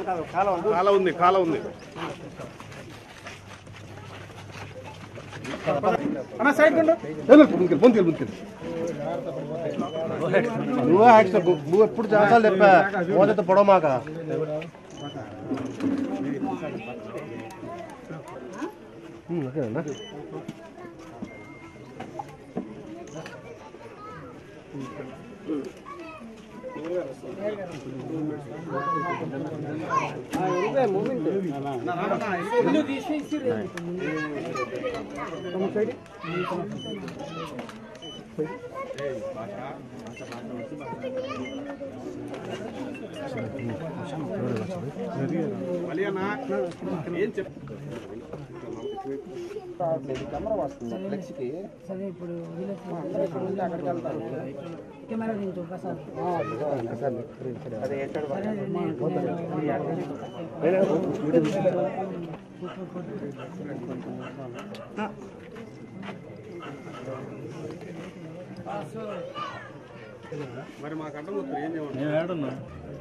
కాల ఉంది కాల ఉంది నువ్వు యాక్షన్ నువ్వు ఎప్పుడు చేస్తావు చెప్పా మోదత పొడవమాక ఓకేనా సరే ఇప్పుడు కెమెరా దించు ప్రసాద్ మరి మాకు అడ్డం వస్తారు ఏం చేయమంటారు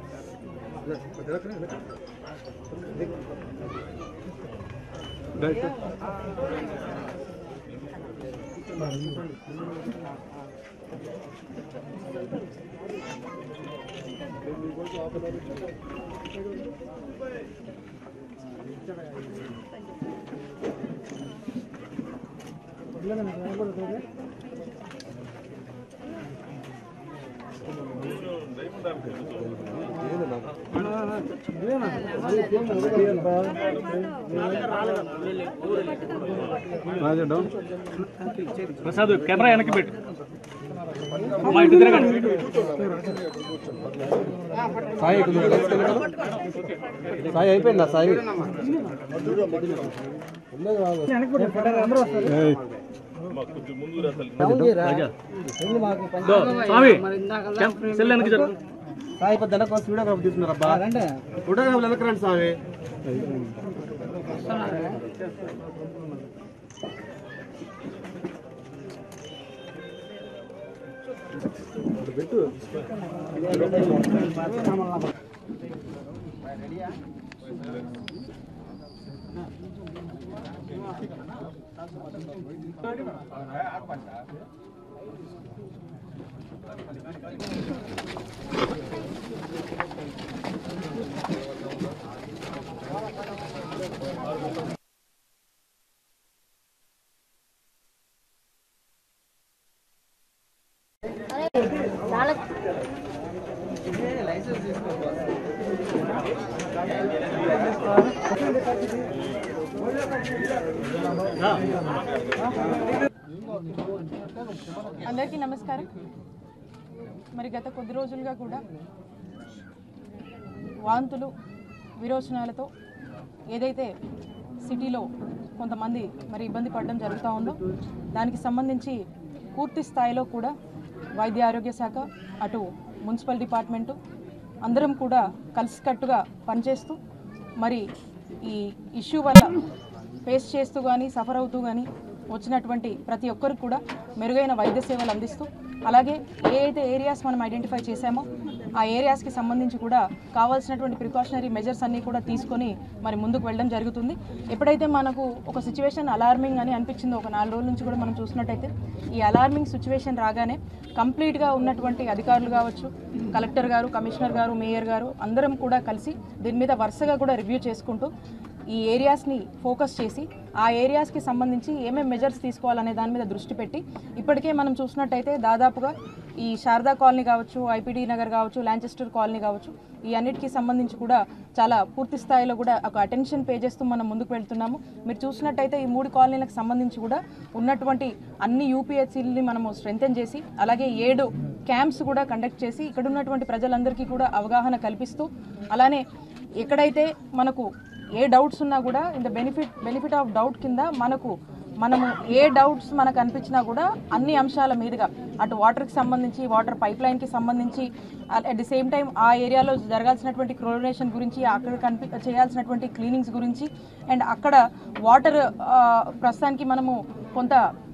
ప్రసాద్ కెమెరా వెనక్కి పెట్టు మా ఇంటి తిరగండి సాయి సాయి అయిపోయిందా సాయి దో, స్వామి సెల్ వెనక్కి జరుగు సాయి పెద్ద వెనక వచ్చి వీడియోగ్రాఫ్ తీసుకున్నారబ్బా ఫోటోగ్రాఫ్ వెనక రండి స్వామి అందరికీ నమస్కారం మరి గత కొద్ది రోజులుగా కూడా వాంతులు విరోచనాలతో ఏదైతే సిటీలో కొంతమంది మరి ఇబ్బంది పడడం జరుగుతూ ఉందో దానికి సంబంధించి పూర్తి స్థాయిలో కూడా వైద్య ఆరోగ్య శాఖ అటు మున్సిపల్ డిపార్ట్మెంటు అందరం కూడా కలిసికట్టుగా పనిచేస్తూ మరి ఈ ఇష్యూ వల్ల ఫేస్ చేస్తూ కానీ సఫర్ అవుతూ కానీ వచ్చినటువంటి ప్రతి ఒక్కరికి కూడా మెరుగైన వైద్య సేవలు అందిస్తూ అలాగే ఏ అయితే ఏరియాస్ మనం ఐడెంటిఫై చేశామో ఆ ఏరియాస్కి సంబంధించి కూడా కావాల్సినటువంటి ప్రికాషనరీ మెజర్స్ అన్నీ కూడా తీసుకొని మరి ముందుకు వెళ్ళడం జరుగుతుంది ఎప్పుడైతే మనకు ఒక సిచ్యువేషన్ అలార్మింగ్ అని అనిపించిందో ఒక నాలుగు రోజుల నుంచి కూడా మనం చూసినట్టయితే ఈ అలార్మింగ్ సిచ్యువేషన్ రాగానే కంప్లీట్గా ఉన్నటువంటి అధికారులు కావచ్చు కలెక్టర్ గారు కమిషనర్ గారు మేయర్ గారు అందరం కూడా కలిసి దీని మీద వరుసగా కూడా రివ్యూ చేసుకుంటూ ఈ ఏరియాస్ని ఫోకస్ చేసి ఆ ఏరియాస్కి సంబంధించి ఏమేమి మెజర్స్ తీసుకోవాలనే దాని మీద దృష్టి పెట్టి ఇప్పటికే మనం చూసినట్టయితే దాదాపుగా ఈ శారదా కాలనీ కావచ్చు ఐపీడీ నగర్ కావచ్చు లాంచెస్టర్ కాలనీ కావచ్చు ఈ అన్నిటికీ సంబంధించి కూడా చాలా పూర్తి స్థాయిలో కూడా ఒక అటెన్షన్ పే చేస్తూ మనం ముందుకు వెళ్తున్నాము మీరు చూసినట్టయితే ఈ మూడు కాలనీలకు సంబంధించి కూడా ఉన్నటువంటి అన్ని యూపీహెచ్సీలని మనము స్ట్రెంగ్తెన్ చేసి అలాగే ఏడు క్యాంప్స్ కూడా కండక్ట్ చేసి ఇక్కడ ఉన్నటువంటి ప్రజలందరికీ కూడా అవగాహన కల్పిస్తూ అలానే ఎక్కడైతే మనకు ఏ డౌట్స్ ఉన్నా కూడా in the benefit benefit of doubt కింద మనకు మనము ఏ డౌట్స్ మనకు అనిపించినా కూడా అన్ని అంశాల మీదుగా అటు వాటర్కి సంబంధించి వాటర్ పైప్ లైన్కి సంబంధించి అట్ ది సేమ్ టైం ఆ ఏరియాలో జరగాల్సినటువంటి క్లోరినేషన్ గురించి అక్కడ కనిపి చేయాల్సినటువంటి క్లీనింగ్స్ గురించి అండ్ అక్కడ వాటర్ ప్రస్తుతానికి మనము కొంత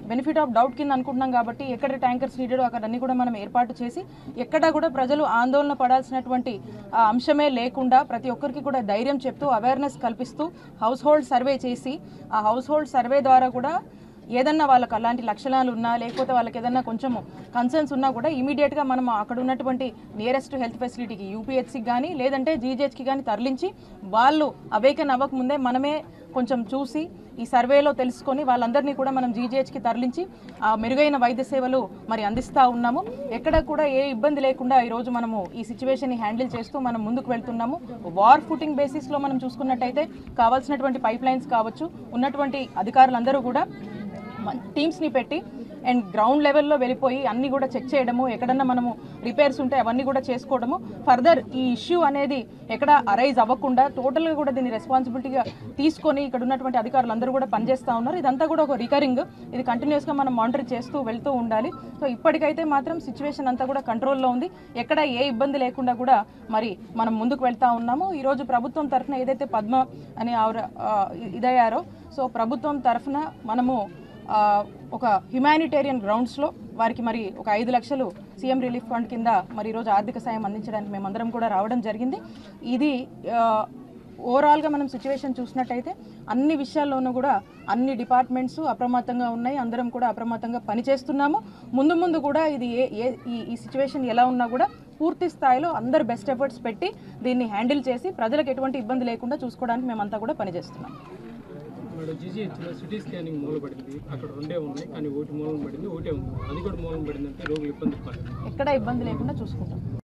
బెనిఫిట్ ఆఫ్ డౌట్ కింద అనుకుంటున్నాం కాబట్టి ఎక్కడ ట్యాంకర్స్ నీడెడో అక్కడ అన్ని కూడా మనం ఏర్పాటు చేసి ఎక్కడ కూడా ప్రజలు ఆందోళన పడాల్సినటువంటి ఆ, అంశమే లేకుండా ప్రతి ఒక్కరికి కూడా ధైర్యం చెప్తూ అవేర్నెస్ కల్పిస్తూ హౌస్ హోల్డ్ సర్వే చేసి ఆ హౌస్ హోల్డ్ సర్వే ద్వారా కూడా ఏదన్నా వాళ్ళకి అలాంటి లక్షణాలు ఉన్నా లేకపోతే వాళ్ళకి ఏదన్నా కొంచెం కన్సర్న్స్ ఉన్నా కూడా ఇమీడియట్గా మనం అక్కడ ఉన్నటువంటి నియరెస్ట్ హెల్త్ ఫెసిలిటీకి యూపీహెచ్సికి కానీ లేదంటే జీజేహెచ్కి కానీ తరలించి వాళ్ళు అవేకన్ అవ్వకముందే మనమే కొంచెం చూసి ఈ సర్వేలో తెలుసుకొని వాళ్ళందరినీ కూడా మనం జీజేహెచ్కి తరలించి ఆ మెరుగైన వైద్య సేవలు మరి అందిస్తూ ఉన్నాము ఎక్కడ కూడా ఏ ఇబ్బంది లేకుండా ఈరోజు మనము ఈ సిచ్యువేషన్ని హ్యాండిల్ చేస్తూ మనం ముందుకు వెళ్తున్నాము వార్ ఫుటింగ్ బేసిస్లో మనం చూసుకున్నట్టయితే కావాల్సినటువంటి పైప్ లైన్స్ కావచ్చు ఉన్నటువంటి అధికారులందరూ కూడా టీమ్స్ని పెట్టి అండ్ గ్రౌండ్ లెవెల్లో వెళ్ళిపోయి అన్ని కూడా చెక్ చేయడము ఎక్కడన్నా మనము రిపేర్స్ ఉంటే అవన్నీ కూడా చేసుకోవడము ఫర్దర్ ఈ ఇష్యూ అనేది ఎక్కడ అరైజ్ అవ్వకుండా టోటల్గా కూడా దీన్ని రెస్పాన్సిబిలిటీగా తీసుకొని ఇక్కడ ఉన్నటువంటి అధికారులు అందరూ కూడా పనిచేస్తూ ఉన్నారు ఇదంతా కూడా ఒక రికరింగ్ ఇది కంటిన్యూస్గా మనం మానిటర్ చేస్తూ వెళ్తూ ఉండాలి సో ఇప్పటికైతే మాత్రం సిచ్యువేషన్ అంతా కూడా కంట్రోల్లో ఉంది ఎక్కడ ఏ ఇబ్బంది లేకుండా కూడా మరి మనం ముందుకు వెళ్తా ఉన్నాము ఈరోజు ప్రభుత్వం తరఫున ఏదైతే పద్మ అని ఆవిడ ఆ, ఇదయ్యారో సో ప్రభుత్వం తరఫున మనము ఆ, ఒక హ్యుమానిటేరియన్ గ్రౌండ్స్లో వారికి మరి ఒక ఐదు లక్షలు సీఎం రిలీఫ్ ఫండ్ కింద మరి ఈరోజు ఆర్థిక సాయం అందించడానికి మేమందరం కూడా రావడం జరిగింది ఇది ఆ, ఓవరాల్గా మనం సిచ్యువేషన్ చూసినట్టయితే అన్ని విషయాల్లోనూ కూడా అన్ని డిపార్ట్మెంట్స్ అప్రమత్తంగా ఉన్నాయి అందరం కూడా అప్రమత్తంగా పనిచేస్తున్నాము ముందు ముందు కూడా ఇది ఏ ఏ ఈ ఈ సిచ్యువేషన్ ఎలా ఉన్నా కూడా పూర్తి స్థాయిలో అందరు బెస్ట్ ఎఫర్ట్స్ పెట్టి దీన్ని హ్యాండిల్ చేసి ప్రజలకు ఎటువంటి ఇబ్బంది లేకుండా చూసుకోవడానికి మేమంతా కూడా పనిచేస్తున్నాం మేడం జీజీహెచ్లో సిటీ స్కానింగ్ మూలపడింది అక్కడ రెండే ఉన్నాయి కానీ ఒకటి మూలం పడింది ఒకటే ఉంది అది కూడా మూలం పడిందంటే రోగులు ఇబ్బంది పడతారు ఎక్కడ ఇబ్బంది లేకుండా చూసుకుంటాం